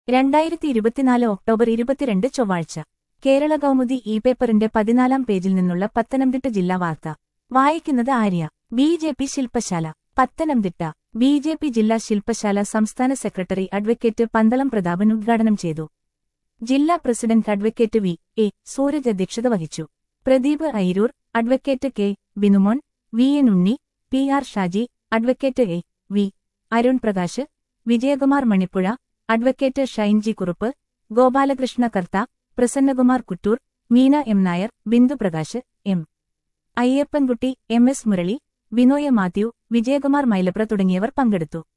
രണ്ടായിരത്തി ഇരുപത്തിനാല് ഒക്ടോബർ ഇരുപത്തിരണ്ട് ചൊവ്വാഴ്ച കേരള കൗമുദി ഇ പേപ്പറിന്റെ പതിനാലാം പേജിൽ നിന്നുള്ള പത്തനംതിട്ട ജില്ലാ വാർത്ത വായിക്കുന്നത് ആര്യ ബി ജെ പി ശില്പശാല പത്തനംതിട്ട ബി ജെ പി ജില്ലാ ശില്പശാല സംസ്ഥാന സെക്രട്ടറി അഡ്വക്കേറ്റ് പന്തളം പ്രതാപൻ ഉദ്ഘാടനം ചെയ്തു ജില്ലാ president advocate V A Sooraj അധ്യക്ഷത വഹിച്ചു Pradeep Airoor advocate K Binumon V N Unni P R Shaji advocate A V Arun Prakash Vijayakumar Manippuzha advocate Shineji Kurup Gopalakrishna Kartha Prasannakumar Kuttoor Meena M Nair Bindu Prakash M Ayyappankutty M S Murali Vinoya Mathew Vijayakumar Mylapra തുടങ്ങിയവർ പങ്കെടുത്തു